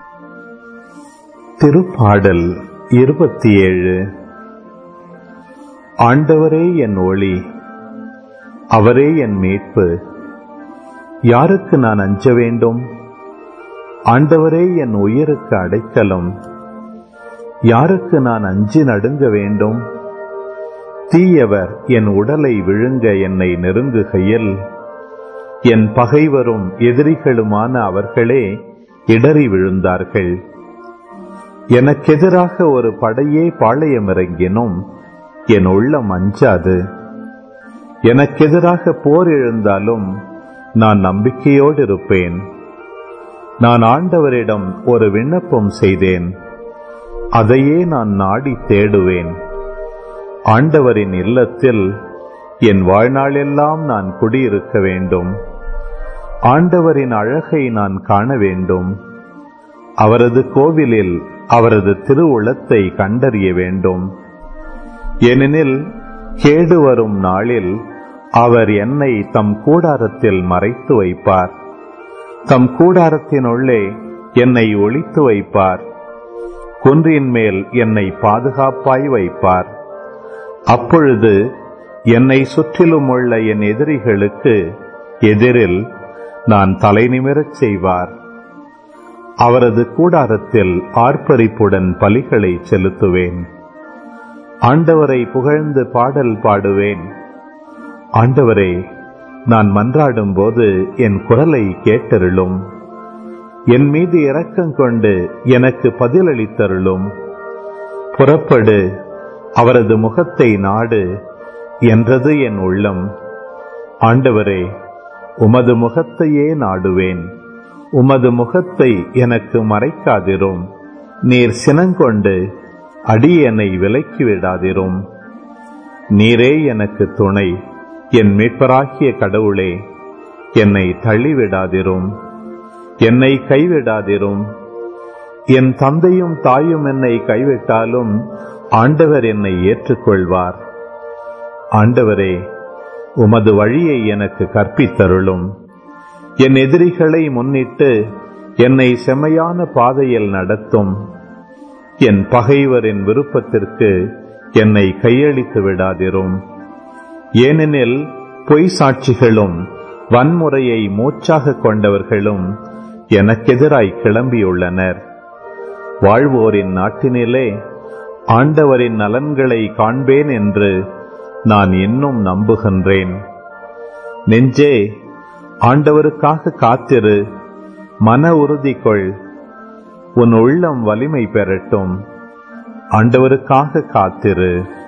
திருப்பாடல் இருபத்தி ஏழு ஆண்டவரே என் ஒளி அவரே என் மீட்பு யாருக்கு நான் அஞ்ச வேண்டும் ஆண்டவரே என் உயிருக்கு அடைக்கலம் யாருக்கு நான் அஞ்சி நடுங்க வேண்டும் தீயவர் என் உடலை விழுங்க என்னை நெருங்குகையில் என் பகைவரும் எதிரிகளுமான அவர்களே இடறி விழுந்தார்கள் எனக்கெதிராக ஒரு படையே பாளையமிறங்கினும் என் உள்ளம் அஞ்சாது எனக்கெதிராக போர் எழுந்தாலும் நான் நம்பிக்கையோடு இருப்பேன் நான் ஆண்டவரிடம் ஒரு விண்ணப்பம் செய்தேன் அதையே நான் நாடி தேடுவேன் ஆண்டவரின் இல்லத்தில் என் வாழ்நாளெல்லாம் நான் குடியிருக்க வேண்டும் ஆண்டவரின் அழகை நான் காண வேண்டும் அவரது கோவிலில் அவரது திருவுளத்தை கண்டறிய வேண்டும் ஏனெனில் கேடு வரும் நாளில் அவர் என்னை தம் கூடாரத்தில் மறைத்து வைப்பார் தம் கூடாரத்தினுள்ளே என்னை ஒளித்து வைப்பார் குன்றின் மேல் என்னை பாதுகாப்பாய் வைப்பார் அப்பொழுது என்னை சுற்றிலும் உள்ள என் எதிரிகளுக்கு எதிரில் நான் தலை நிமிரச் செய்வார் அவரது கூடாரத்தில் ஆர்ப்பரிப்புடன் பலிகளை செலுத்துவேன் ஆண்டவரை புகழ்ந்து பாடல் பாடுவேன் ஆண்டவரே நான் மன்றாடும் போது என் குரலை கேட்டருளும் என் மீது இரக்கம் கொண்டு எனக்கு பதிலளித்தருளும் புறப்படு அவரது முகத்தை நாடு என்றது என் உள்ளம் ஆண்டவரே உமது முகத்தையே நாடுவேன் உமது முகத்தை எனக்கு மறைக்காதிரும் நீர் சினங்கொண்டு அடியனை விலக்கி விடாதிரும் நீரே எனக்கு துணை என் மீட்பராகிய கடவுளே என்னை தள்ளிவிடாதிரும் என்னை கைவிடாதிரும் என் தந்தையும் தாயும் என்னை கைவிட்டாலும் ஆண்டவர் என்னை ஏற்றுக்கொள்வார் ஆண்டவரே உமது வழியை எனக்கு கற்பித்தருளும் என் எதிரிகளை முன்னிட்டு என்னை செம்மையான பாதையில் நடத்தும் என் பகைவரின் விருப்பத்திற்கு என்னை கையளித்து விடாதிரும் ஏனெனில் பொய் சாட்சிகளும் வன்முறையை மூச்சாக கொண்டவர்களும் எனக்கெதிராய் கிளம்பியுள்ளனர் வாழ்வோரின் நாட்டினிலே ஆண்டவரின் நலன்களை காண்பேன் என்று நான் இன்னும் நம்புகின்றேன் நெஞ்சே ஆண்டவருக்காக காத்திரு மன உறுதி கொள் உன் உள்ளம் வலிமை பெறட்டும் ஆண்டவருக்காக காத்திரு